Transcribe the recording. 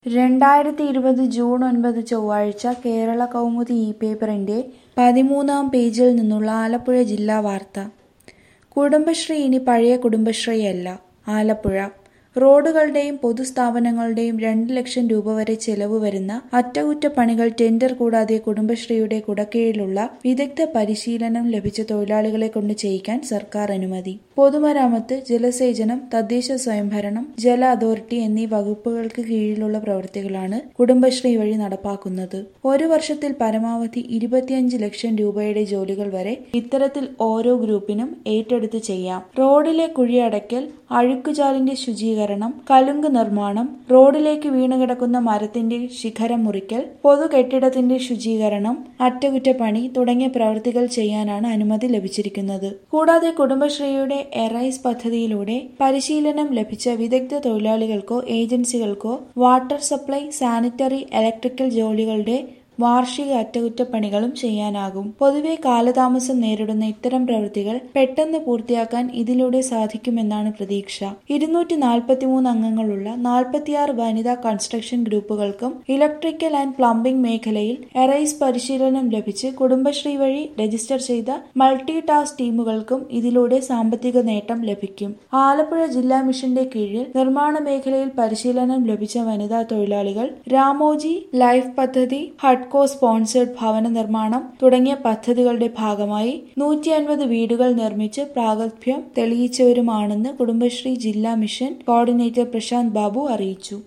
രണ്ടായിരത്തി ഇരുപത് ജൂൺ ഒൻപത് ചൊവ്വാഴ്ച കേരള കൗമുദി ഇ പേപ്പറിന്റെ പതിമൂന്നാം പേജിൽ നിന്നുള്ള ആലപ്പുഴ ജില്ലാ വാർത്ത കുടുംബശ്രീ ഇനി പഴയ കുടുംബശ്രീയല്ല ആലപ്പുഴ റോഡുകളുടെയും പൊതുസ്ഥാപനങ്ങളുടെയും രണ്ട് ലക്ഷം രൂപ വരെ ചെലവ് വരുന്ന അറ്റകുറ്റപ്പണികൾ ടെൻഡർ കൂടാതെ കുടുംബശ്രീയുടെ കുടക്കീഴിലുള്ള വിദഗ്ധ പരിശീലനം ലഭിച്ച തൊഴിലാളികളെ കൊണ്ട് ചെയ്യിക്കാൻ സർക്കാർ അനുമതി പൊതുമരാമത്ത് ജലസേചനം തദ്ദേശ സ്വയംഭരണം ജല അതോറിറ്റി എന്നീ വകുപ്പുകൾക്ക് കീഴിലുള്ള പ്രവൃത്തികളാണ് കുടുംബശ്രീ വഴി നടപ്പാക്കുന്നത് ഒരു വർഷത്തിൽ പരമാവധി ഇരുപത്തിയഞ്ച് ലക്ഷം രൂപയുടെ ജോലികൾ വരെ ഇത്തരത്തിൽ ഓരോ ഗ്രൂപ്പിനും ഏറ്റെടുത്ത് ചെയ്യാം റോഡിലെ കുഴിയടയ്ക്കൽ അഴുക്കുചാലിന്റെ ശുചീകരണം കലുങ്ക് നിർമ്മാണം റോഡിലേക്ക് വീണുകിടക്കുന്ന മരത്തിന്റെ ശിഖരം മുറിക്കൽ പൊതു കെട്ടിടത്തിന്റെ ശുചീകരണം അറ്റകുറ്റപ്പണി തുടങ്ങിയ പ്രവൃത്തികൾ ചെയ്യാനാണ് അനുമതി ലഭിച്ചിരിക്കുന്നത് കൂടാതെ കുടുംബശ്രീയുടെ എറൈസ് പദ്ധതിയിലൂടെ പരിശീലനം ലഭിച്ച വിദഗ്ധ തൊഴിലാളികൾക്കോ ഏജൻസികൾക്കോ വാട്ടർ സപ്ലൈ സാനിറ്ററി ഇലക്ട്രിക്കൽ ജോലികളുടെ വാർഷിക അറ്റകുറ്റപ്പണികളും ചെയ്യാനാകും പൊതുവെ കാലതാമസം നേരിടുന്ന ഇത്തരം പ്രവൃത്തികൾ പെട്ടെന്ന് പൂർത്തിയാക്കാൻ ഇതിലൂടെ സാധിക്കുമെന്നാണ് പ്രതീക്ഷ ഇരുന്നൂറ്റി നാൽപ്പത്തിമൂന്ന് അംഗങ്ങളുള്ള നാൽപ്പത്തിയാറ് വനിതാ കൺസ്ട്രക്ഷൻ ഗ്രൂപ്പുകൾക്കും ഇലക്ട്രിക്കൽ ആൻഡ് പ്ലംബിംഗ് മേഖലയിൽ എറൈസ് പരിശീലനം ലഭിച്ച് കുടുംബശ്രീ വഴി രജിസ്റ്റർ ചെയ്ത മൾട്ടി ടാസ്ക് ടീമുകൾക്കും ഇതിലൂടെ സാമ്പത്തിക നേട്ടം ലഭിക്കും ആലപ്പുഴ ജില്ലാ മിഷന്റെ കീഴിൽ നിർമ്മാണ മേഖലയിൽ പരിശീലനം ലഭിച്ച വനിതാ തൊഴിലാളികൾ രാമോജി ലൈഫ് പദ്ധതി ഹഡ്കോ സ്പോൺസേഡ് ഭവന നിർമ്മാണം തുടങ്ങിയ പദ്ധതികളുടെ ഭാഗമായി നൂറ്റി അൻപത് വീടുകൾ നിർമ്മിച്ച് പ്രാഗൽഭ്യം തെളിയിച്ചവരുമാണെന്ന് കുടുംബശ്രീ ജില്ലാ മിഷൻ കോർഡിനേറ്റർ പ്രശാന്ത് ബാബു അറിയിച്ചു